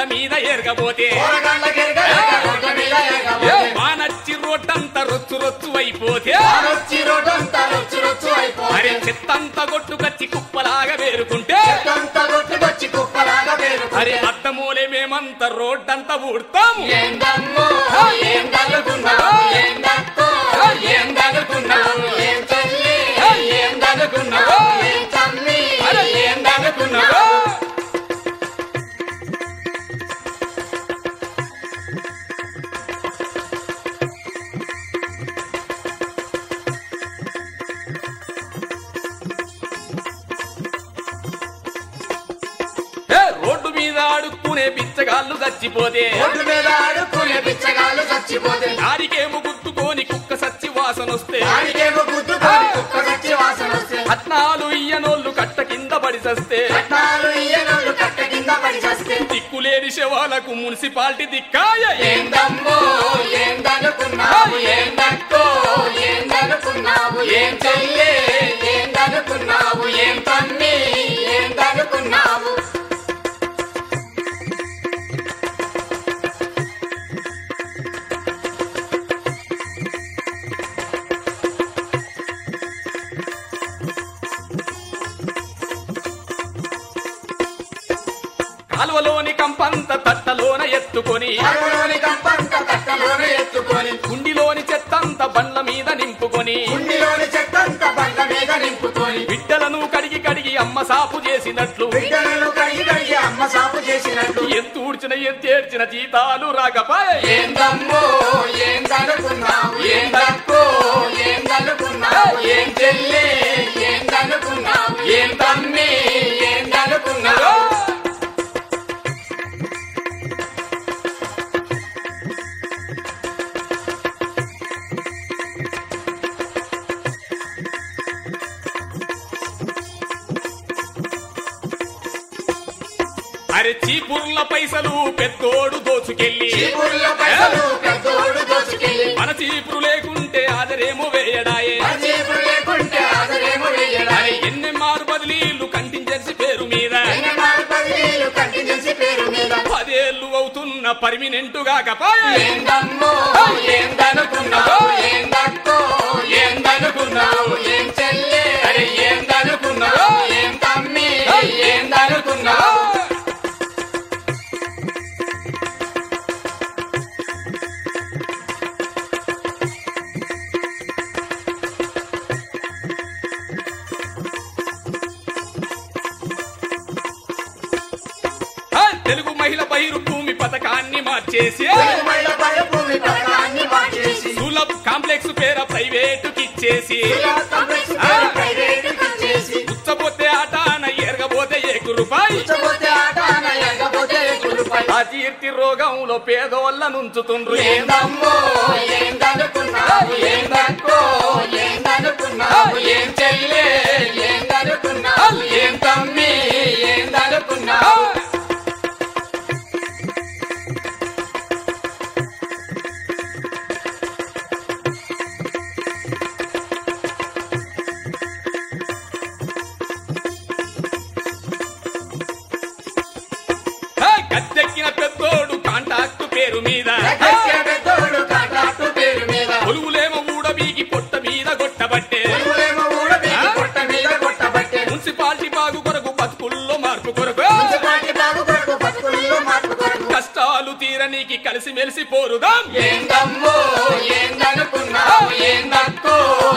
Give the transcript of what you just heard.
మీద ఎరగబోతే పోరగాళ్ళ గిరగ గిరగ రోడ్ల మీద ఎగబోతే. మానచ్చి రోడ్డంతా రొచ్చు రొచ్చు అయిపోతే ఆరొచ్చి రోడ్డంతా రొచ్చు రొచ్చు అయిపోతే. అరే చెత్తంతా కొట్టుకొచ్చి కుప్పలాగా వేరుకుంటే చెత్తంతా కొట్టుకొచ్చి కుప్పలాగా వేరుకుంటే. అరే అత్తమూలే మేమంతా రోడ్డంతా ఊడతాము ఏందమ్మో, ఏందనుకున్నావు, ఏందక్కో, ఏందనుకున్నావు, ఏం తల్లి, ఏందనుకున్నావు, ఏం తమ్మి, అరే ఏందనుకున్నావు. ఏ, రోడ్డు మీద ఆడుకునే బిచ్చగాళ్ళు చచ్చిపోతే రోడ్డు మీద ఆడుకునే బిచ్చగాళ్ళు చచ్చిపోతే దారికేమో గుర్తుకొని కుక్క సచ్చి వాసనొస్తే దానికేమో గుద్దుకొని కుక్క చచ్చి వాసన వస్తే కట్నాలు ఇయ్యనోళ్ళు కట్ట కింద పడి సస్తే పట్నాలు ఇయ్యనోళ్ళు కట్ట కింద పడి చస్తే దిక్కులేని శవాలకు మున్సిపాలిటీ దిక్కాయ ఏందమ్మో ఏందనుకున్నావు ఏందక్కో ఏందనుకున్నావు ఏం చెల్లే ఏందనుకున్నావు ఏం తమ్మి ఏందనుకున్నావు కాలువలోని కంపంత తట్టలోన ఎత్తుకొని అడవులోని కంపంత కట్టలోనే ఎత్తుకొని గుండిలోని చెత్తంత బండ్ల మీద నింపుకొని గుండిలోని చెత్తంత బండ్ల మీద నింపుకొని బిడ్డలను కడిగి కడిగి అమ్మ సాపు చేసినట్లు బిడ్డలను కడిగి కడిగి అమ్మ సాపు చేసినట్టు ఎంత ఊడ్చిన ఎంత ఏడ్చిన జీతాలు రాకపాయ్ ఏందమ్మో ఏందనుకున్నావు ఏందక్కో ఏందనుకున్నావు ఏం చెల్లి ఏందనుకున్నావు ఏం తమ్మి ఏందనుకున్నావు అరే చీపుర్ల పైసలు పెద్దోడు దోచుకెళ్ళి చీపుర్ల పైసలు పెద్దోడు దోచుకెళ్ళి మన చీపురు లేకుంటే ఆదరేమో వేయడాయే మన చీపురు లేకుంటే ఆదరేమో అరే వెయ్యడాయి ఎన్నెమ్మారు బదిలీలు కంటింజెన్సీ పేరు మీద ఎన్నమారు పదివేలు కంటిన్యూసి పేరు మీద పదేళ్లు అవుతున్న పర్మినెంట్ కాకపాయే ఏందమ్మో ఏందనుకున్నావు ఏందక్కో ఏందనుకున్నావు ఏం చెల్లె అరే ఏందనుకున్నావు ఏం తమ్మి ఏందనుకున్నావు ఆ, తెలుగు మహిళ బహిరు భూమి పథకాన్ని మార్చేసి మళ్ళ భూమి పథకాన్ని మార్చేసి సులభ్ కాంప్లెక్స్ పేర ప్రైవేటుకి ఇచ్చేసి కాంప్లెక్స్ పేరు ప్రైవేటుకి ఇచ్చేసి ఉచ్చపోతే ఆట అన ఎరగబోతే ఏకు రూపాయి ఉచ్చబోతే ఆట అన ఎగబోతే కురుపై. ఆ కీర్తి రోగంలో పేదోళ్ళ నుంచుతుండ్రు ఏందమ్మో ఏందనుకున్నావు ఏందక్కో ఏందనుకున్నావు ఏం చెల్లె ఏందనుకున్నావు ఏం తమ్మి ఏందనుకున్నావు ఆ, గద్దెక్కిన పెద్దోడు కాంటాక్ట్ పేరు మీద ఎగెక్కే పెద్దోడు కాంట్రాక్టు పేరు మీద కొలువులేమో ఊడబీగి పొట్ట మీద కొట్టబట్టే ఊరేమో ఊడబీకి పొట్ట మీద కొట్టబట్టే మున్సిపాలిటీ బాగు కొరకు బతుకుల్లో మార్పు కొరకు మున్సిపాలిటీ బాగు కొరకు బతుకుల్లో మార్పు కొరకు కష్టాలు తీరనీకి కలిసి మెలిసి పోరుదాం ఏందమ్మో ఏందనుకున్నావు ఏందక్కో